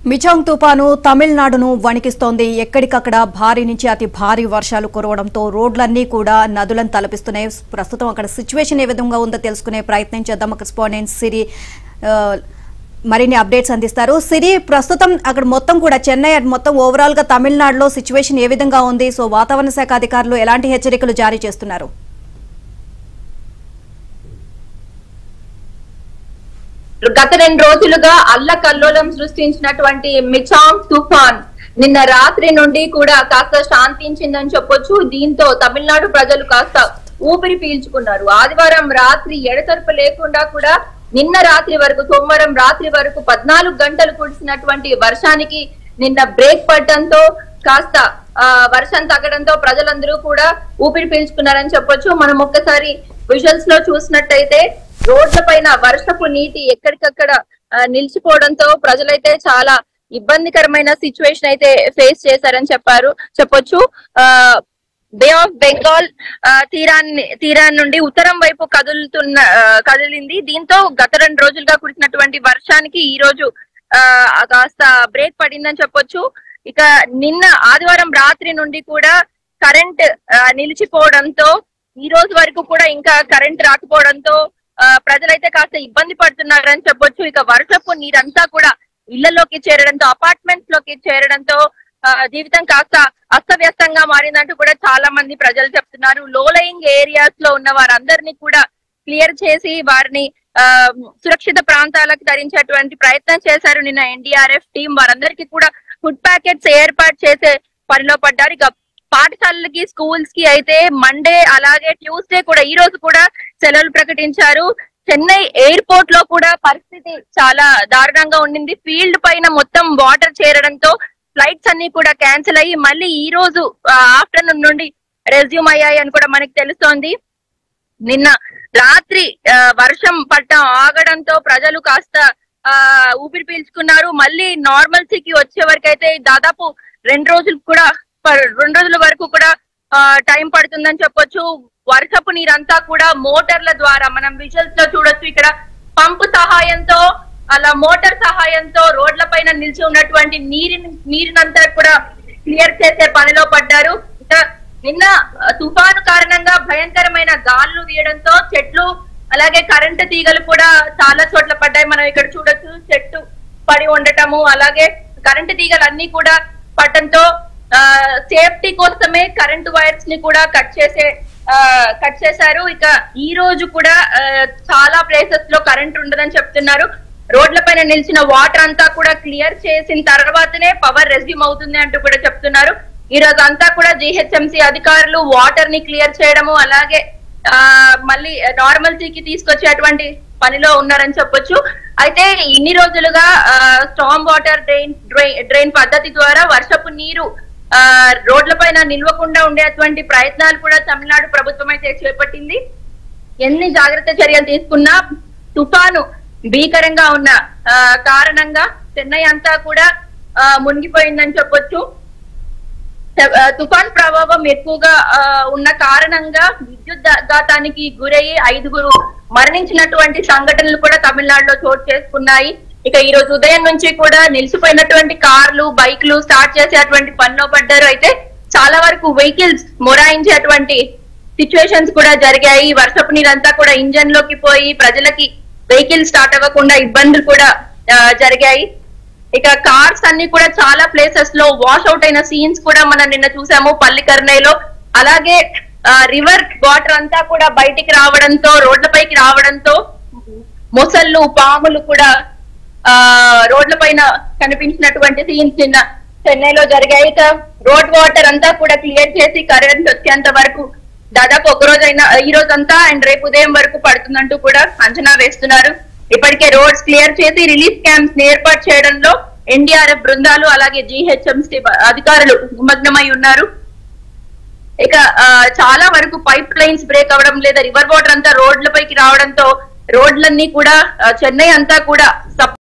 మిచాంగ్ తుపాను తమిళనాడును వణికిస్తోంది ఎక్కడికక్కడ భారీ నుంచి అతి భారీ వర్షాలు కురవడంతో రోడ్లన్నీ కూడా నదులను తలపిస్తున్నాయి ప్రస్తుతం అక్కడ సిచ్యువేషన్ ఏ విధంగా ఉందో తెలుసుకునే ప్రయత్నం చేద్దాం కరెస్పాండెంట్ సిరి ఆ, మరిన్ని అప్డేట్స్ అందిస్తారు సిరి ప్రస్తుతం అక్కడ మొత్తం కూడా చెన్నై అటు మొత్తం ఓవరాల్ గా తమిళనాడులో సిచ్యువేషన్ ఏ విధంగా ఉంది సో వాతావరణ శాఖ అధికారులు ఎలాంటి హెచ్చరికలు జారీ చేస్తున్నారు గత రెండు రోజులుగా అల్లకల్లోలం సృష్టించినటువంటి మిచాంగ్ తుఫాన్ నిన్న రాత్రి నుండి కూడా కాస్త శాంతించిందని చెప్పొచ్చు దీంతో తమిళనాడు ప్రజలు కాస్త ఊపిరి పీల్చుకున్నారు ఆదివారం రాత్రి ఎడతెరపు లేకుండా కూడా నిన్న రాత్రి వరకు సోమవారం రాత్రి వరకు పద్నాలుగు గంటలు కురిసినటువంటి వర్షానికి నిన్న బ్రేక్ పడటంతో కాస్త ఆ, వర్షం తగ్గడంతో ప్రజలందరూ కూడా ఊపిరి పీల్చుకున్నారని చెప్పొచ్చు మనం ఒక్కసారి విజువల్స్ లో చూసినట్టయితే రోడ్ల పైన వర్షపు నీటి ఎక్కడికక్కడ ఆ, నిలిచిపోవడంతో ప్రజలైతే చాలా ఇబ్బందికరమైన సిచ్యువేషన్ అయితే ఫేస్ చేశారని చెప్పారు చెప్పొచ్చు ఆ బే ఆఫ్ బెంగాల్ ఆ, తీరాన్ని తీరాన్ని నుండి ఉత్తరం వైపు కదులుతున్న ఆ, కదిలింది దీంతో గత రెండు రోజులుగా కురిసినటువంటి వర్షానికి ఈ రోజు ఆ, కాస్త బ్రేక్ పడిందని చెప్పొచ్చు ఇక నిన్న ఆదివారం రాత్రి నుండి కూడా కరెంట్ నిలిచిపోవడంతో ఈ రోజు వరకు కూడా ఇంకా కరెంట్ రాకపోవడంతో ఆ, ప్రజలైతే కాస్త ఇబ్బంది పడుతున్నారని చెప్పొచ్చు ఇక వర్షపు నీరంతా కూడా ఇళ్లలోకి చేరడంతో అపార్ట్మెంట్స్ లోకి చేరడంతో ఆ, జీవితం కాస్త అస్తవ్యస్తంగా మారిందంటూ కూడా చాలా మంది ప్రజలు చెప్తున్నారు లో లయింగ్ ఏరియాస్ లో ఉన్న వారందరినీ కూడా క్లియర్ చేసి వారిని ఆ, సురక్షిత ప్రాంతాలకు తరించేటువంటి ప్రయత్నం చేశారు నిన్న ఎన్డీఆర్ఎఫ్ టీం వారందరికీ కూడా ఫుడ్ ప్యాకెట్స్ ఏర్పాటు చేసే పనిలో పడ్డారు ఇక పాఠశాలలకి స్కూల్స్ కి అయితే మండే అలాగే ట్యూస్డే కూడా ఈ రోజు కూడా సెలవులు ప్రకటించారు చెన్నై ఎయిర్పోర్ట్ లో కూడా పరిస్థితి చాలా దారుణంగా ఉండింది ఫీల్డ్ పైన మొత్తం వాటర్ చేరడంతో ఫ్లైట్స్ అన్ని కూడా క్యాన్సిల్ అయ్యి మళ్ళీ ఈ రోజు ఆఫ్టర్నూన్ నుండి రెజ్యూమ్ అయ్యాయి అని కూడా మనకి తెలుస్తోంది నిన్న రాత్రి ఆ, వర్షం పట్ట ఆగడంతో ప్రజలు కాస్త ఆ ఊపిరి పీల్చుకున్నారు మళ్ళీ నార్మల్సీకి వచ్చే వరకు అయితే దాదాపు రెండు రోజులు కూడా ప- రెండు రోజుల వరకు కూడా టైం పడుతుందని చెప్పొచ్చు వర్షపు నీరంతా కూడా మోటార్ల ద్వారా మనం విజువల్స్ లో చూడొచ్చు ఇక్కడ పంపు సహాయంతో అలా మోటార్ సహాయంతో రోడ్ల పైన నిలిచి ఉన్నటువంటి నీరిని నీరినంతా కూడా క్లియర్ చేసే పనిలో పడ్డారు ఇక నిన్న ఆ, తుఫాను కారణంగా భయంకరమైన గాలులు వీయడంతో చెట్లు అలాగే కరెంటు తీగలు కూడా చాలా చోట్ల పడ్డాయి మనం ఇక్కడ చూడొచ్చు చెట్టు పడి ఉండటము అలాగే కరెంటు తీగలు అన్ని కూడా పడటంతో సేఫ్టీ కోసమే కరెంటు వైర్స్ ని కూడా కట్ చేసే కట్ చేశారు ఇక ఈ రోజు కూడా ఆ, చాలా ప్లేసెస్ లో కరెంట్ ఉండదని చెప్తున్నారు రోడ్ల పైన నిలిచిన వాటర్ అంతా కూడా క్లియర్ చేసిన తర్వాతనే పవర్ రెజ్యూమ్ అవుతుంది అంటూ కూడా చెప్తున్నారు ఈ రోజు అంతా కూడా జిహెచ్ఎంసి అధికారులు వాటర్ ని క్లియర్ చేయడము అలాగే ఆ మళ్ళీ నార్మల్సీకి తీసుకొచ్చేటువంటి పనిలో ఉన్నారని చెప్పొచ్చు అయితే ఇన్ని రోజులుగా స్టామ్ వాటర్ డ్రైన్ డ్రైన్ పద్ధతి ద్వారా వర్షపు నీరు ఆ రోడ్ల పైన నిల్వకుండా ఉండేటువంటి ప్రయత్నాలు కూడా తమిళనాడు ప్రభుత్వం అయితే చేపట్టింది ఎన్ని జాగ్రత్త చర్యలు తీసుకున్నా తుఫాను భీకరంగా ఉన్న ఆ, కారణంగా చెన్నై అంతా కూడా ఆ, మునిగిపోయిందని చెప్పొచ్చు ఆ, తుఫాన్ ప్రభావం ఎక్కువగా ఆ, ఉన్న కారణంగా విద్యుత్ దా- ఘాతానికి గురయ్యి ఐదుగురు మరణించినటువంటి సంఘటనలు కూడా తమిళనాడులో చోటు చేసుకున్నాయి ఇక ఈ రోజు ఉదయం నుంచి కూడా నిలిచిపోయినటువంటి కార్లు బైక్లు స్టార్ట్ చేసేటువంటి పనిలో పడ్డారు అయితే చాలా వరకు వెహికల్స్ మొరాయించేటువంటి సిచ్యువేషన్స్ కూడా జరిగాయి వర్షపు నీరంతా కూడా ఇంజన్ లోకి పోయి ప్రజలకి వెహికల్ స్టార్ట్ అవ్వకుండా ఇబ్బందులు కూడా ఆ, జరిగాయి ఇక కార్స్ అన్ని కూడా చాలా ప్లేసెస్ లో వాష్ అవుట్ అయిన సీన్స్ కూడా మనం నిన్న చూసాము పల్లికర్నైలో అలాగే రివర్ వాటర్ అంతా కూడా బయటికి రావడంతో రోడ్లపైకి రావడంతో మొసళ్ళు పాములు కూడా ఆ రోడ్ల పైన కనిపించినటువంటి సీన్స్ నిన్న చెన్నైలో జరిగాయి ఇక రోడ్ వాటర్ అంతా కూడా క్లియర్ చేసి కరెంట్ వచ్చేంత వరకు దాదాపు ఒక రోజైనా ఈ రోజంతా అండ్ రేపు ఉదయం వరకు పడుతుందంటూ కూడా అంచనా వేస్తున్నారు ఇప్పటికే రోడ్స్ క్లియర్ చేసి రిలీఫ్ క్యాంప్స్ ని ఏర్పాటు చేయడంలో ఎన్డీఆర్ఎఫ్ బృందాలు అలాగే జీహెచ్ఎంసీ అధికారులు నిమగ్నమై ఉన్నారు ఇక ఆ, చాలా వరకు పైప్ లైన్స్ బ్రేక్ అవ్వడం లేదా రివర్ వాటర్ అంతా రోడ్లపైకి రావడంతో రోడ్లన్నీ కూడా ఆ, చెన్నై అంతా కూడా సప్